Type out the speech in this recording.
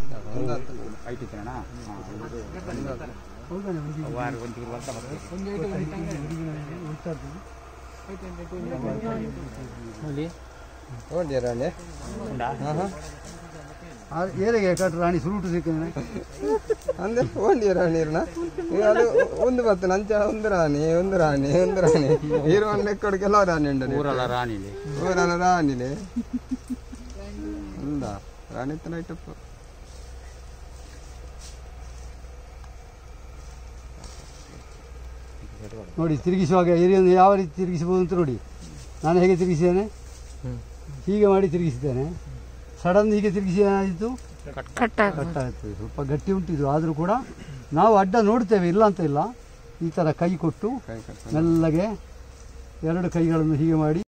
IT ಜನ ವಾರ ಒಂಚೂರು ವರ್ಷ ಬರ್ತದೆ ನೋಡಿ ರಾಣಿ ಏರಿಗೆ ಕಟ್ ರಾಣಿ ಸುರುಟು ಸಿಕ್ಕಿದ್ರೆ ಅಂದ್ರೆ ಓಂಡಿ ರಾಣಿ ಇರ್ನ ಈಗ ಅದು ಒಂದು ಬತ್ತು ನಂಚ ಒಂದು ರಾಣಿ ಒಂದು ರಾಣಿ ಒಂದು ರಾಣಿ ಹೀರೋ ಲೆಕ್ಕ ಕೆಲವು ರಾಣಿ ಉಂಟು ಊರಲ್ಲ ರಾಣಿಲಿ ಊರಲ್ಲ ರಾಣಿಲೆ ఉందా రాణిత్తన ఇటప్పు ನೋಡಿ ತಿರುಗಿಸುವಾಗ ಏರಿಯನ್ನು ಯಾವ ರೀತಿ ತಿರುಗಿಸಬಹುದು ಅಂತ ನೋಡಿ ನಾನು ಹೇಗೆ ತಿರುಗಿಸಿದ್ದೇನೆ ಹೀಗೆ ಮಾಡಿ ತಿರುಗಿಸಿದ್ದೇನೆ ಸಡನ್ ಹೀಗೆ ತಿರುಗಿಸಿ ಏನಾಯಿತು ಕಟ್ಟಾಗ್ತದೆ ಸ್ವಲ್ಪ ಗಟ್ಟಿ ಉಂಟು ಇದು ಆದರೂ ಕೂಡ ನಾವು ಅಡ್ಡ ನೋಡ್ತೇವೆ ಇಲ್ಲ ಅಂತ ಇಲ್ಲ ಈ ಥರ ಕೈ ಕೊಟ್ಟು ಕೈ ಕಟ್ಕೊಂಡು ಮೆಲ್ಲಗೆ ಎರಡು ಕೈಗಳನ್ನು ಹೀಗೆ ಮಾಡಿ